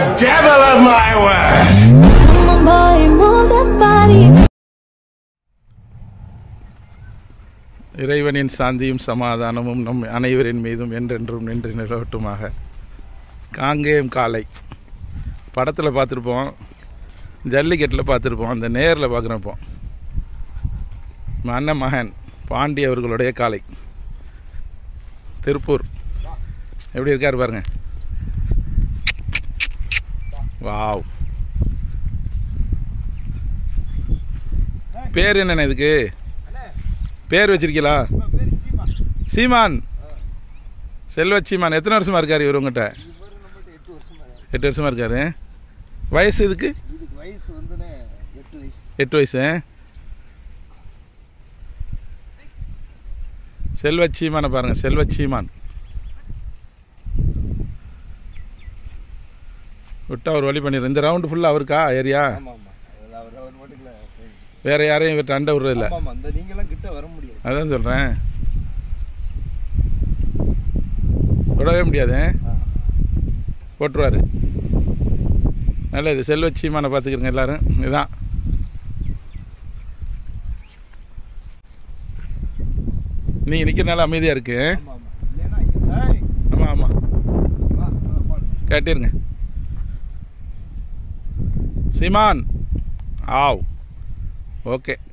devil of my word. Come on, boy, move that body. இறைவனின் சாந்தியும் சமாதானமும் நம் அனைவரின் மீதும் என்றென்றும் நின்று நிலவட்டுமாக காங்கேயம் காலை படத்தில் பார்த்துருப்போம் ஜல்லிக்கட்டில் பார்த்துருப்போம் அந்த நேரில் பார்க்குறப்போ அண்ணன் மகன் பாண்டி அவர்களுடைய காலை திருப்பூர் எப்படி இருக்கார் பாருங்க வாவ் பேர் என்னண்ணே இதுக்கு பேர் வச்சிருக்கீங்களா சீமான் செல்வ சீமான் எத்தனை வருஷமா இருக்காரு இவர் உங்ககிட்ட எட்டு வருஷமா இருக்காரு வயசு இதுக்கு இதுக்கு வயசு வந்துன்னு எட்டு வயசு எட்டு வயசு செல்வ சீமானை பாருங்க செல்வ சீமான் விட்டா ஒரு வழி பண்ணிடுறேன் இந்த ரவுண்டு ஃபுல்லாக அவருக்கா ஏரியா ஆமாம் ஆமாம் அதில் அவர் அவர் மட்டும் வேற யாரையும் இவர்கிட்ட அண்டை விடுறதில்ல ஆமாம் ஆமாம் இந்த நீங்களாம் கிட்ட வர முடியாது அதான் சொல்கிறேன் விடவே முடியாது ஆ. போட்டுருவாரு நல்லது செல்வ சீமானை பார்த்துக்கிறங்க எல்லாரும் இதுதான் நீங்கள் நிற்கிறனால அமைதியாக இருக்கு ஆமாம் ஆமாம் இல்லைன்னா இங்க- ஏய், ஆமாம் ஆமாம் வா, வா, வா. கேட்டிருங்க சீமான் ஆவ் ஓகே